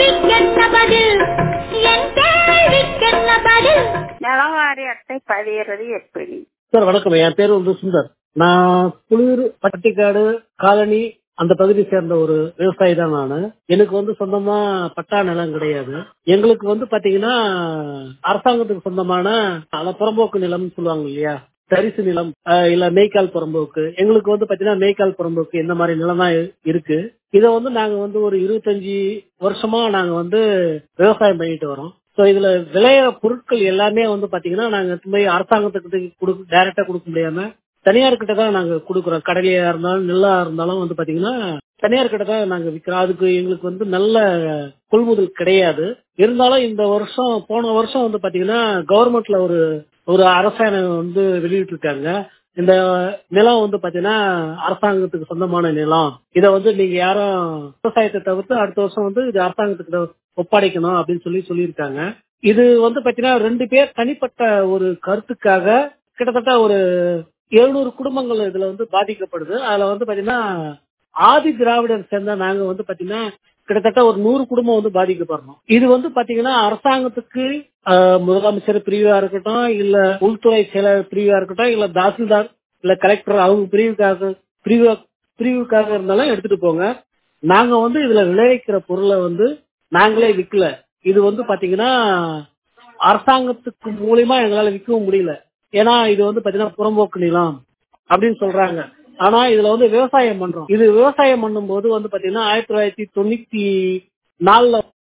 கேள்விக்கென்ன பதில் என் கேள்விக்கென்ன பதில் நலவாரி அட்டை பதியறது எப்படி சார் வணக்கம் என் பேர் வந்து சுந்தர் நான் குளிர் பட்டிக்காடு காலனி அந்த பகுதி சேர்ந்த ஒரு விவசாயி தான் நானு எனக்கு வந்து சொந்தமா பட்டா நிலம் கிடையாது எங்களுக்கு வந்து பாத்தீங்கன்னா அரசாங்கத்துக்கு சொந்தமான அந்த புறம்போக்கு நிலம்னு சொல்லுவாங்க இல்லையா தரிசு நிலம் அஹ், இல்ல மேய்க்கால் புறம்போக்கு எங்களுக்கு வந்து பாத்தீங்கன்னா மேய்க்கால் புறம்போக்கு இந்த மாதிரி நிலம் தான் இரு- இருக்கு இத வந்து நாங்க வந்து ஒரு இருபத்தஞ்சு வருஷமா நாங்க வந்து விவசாயம் பண்ணிட்டு வரோம் சோ இதுல விளையிற பொருட்கள் எல்லாமே வந்து பாத்தீங்கன்னா நாங்க எடுத்துட்டு போய் அரசாங்கத்துக்கு கொடுக்க டைரக்டா கொடுக்க முடியாம தனியார் கிட்ட தான் நாங்க கொடுக்குறோம் கடலையா இருந்தாலும் நெல்லா இருந்தாலும் வந்து பாத்தீங்கன்னா தனியார் கிட்ட தான் நாங்க விக்கிறோம் அதுக்கு எங்களுக்கு வந்து நல்ல கொள்முதல் கிடையாது இருந்தாலும் இந்த வருஷம் போன வருஷம் வந்து பாத்தீங்கன்னா கவர்மெண்ட்ல ஒரு ஒரு அரசாணை வந்து வெளியிட்டிருக்காங்க இந்த நிலம் வந்து பாத்தீங்கன்னா அரசாங்கத்துக்கு சொந்தமான நிலம் இத வந்து நீங்க யாரும் விவசாயத்தை தவிர்த்து அடுத்த வருஷம் வந்து இது அரசாங்கத்துக்கு ஒப்படைக்கணும் அப்படின்னு சொல்லி சொல்லியிருக்காங்க இது வந்து பாத்தீங்கன்னா ரெண்டு பேர் தனிப்பட்ட ஒரு கருத்துக்காக கிட்டத்தட்ட ஒரு எழுநூறு குடும்பங்கள் இதுல வந்து பாதிக்கப்படுது அதுல வந்து பாத்தீங்கன்னா ஆதி திராவிடர் சேர்ந்த நாங்க வந்து பாத்தீங்கன்னா கிட்டத்தட்ட ஒரு நூறு குடும்பம் வந்து பாதிக்கப்படுறோம் இது வந்து பாத்தீங்கன்னா அரசாங்கத்துக்கு ஆஹ், முதலமைச்சர் பிரிவா இருக்கட்டும் இல்ல உள்துறை செயலர் பிரிவா இருக்கட்டும் இல்ல தாசில்தார் இல்ல கலெக்டர் அவங்க பிரிவுக்காக பிரிவு பிரிவுக்காக இருந்தாலும் எடுத்துட்டு போங்க நாங்க வந்து இதுல விளைவிக்கிற பொருளை வந்து நாங்களே விக்கல இது வந்து பாத்தீங்கன்னா அரசாங்கத்துக்கு மூலியமா எங்களால விற்கவும் முடியல ஏன்னா இது வந்து பாத்தீங்கன்னா புறம்போக்கு நிலம் அப்படின்னு சொல்றாங்க ஆனா இதுல வந்து விவசாயம் பண்றோம் இது விவசாயம் பண்ணும்போது வந்து பாத்தீங்கன்னா ஆயிரத்தி தொள்ளாயிரத்தி தொண்ணூத்தி நாலுல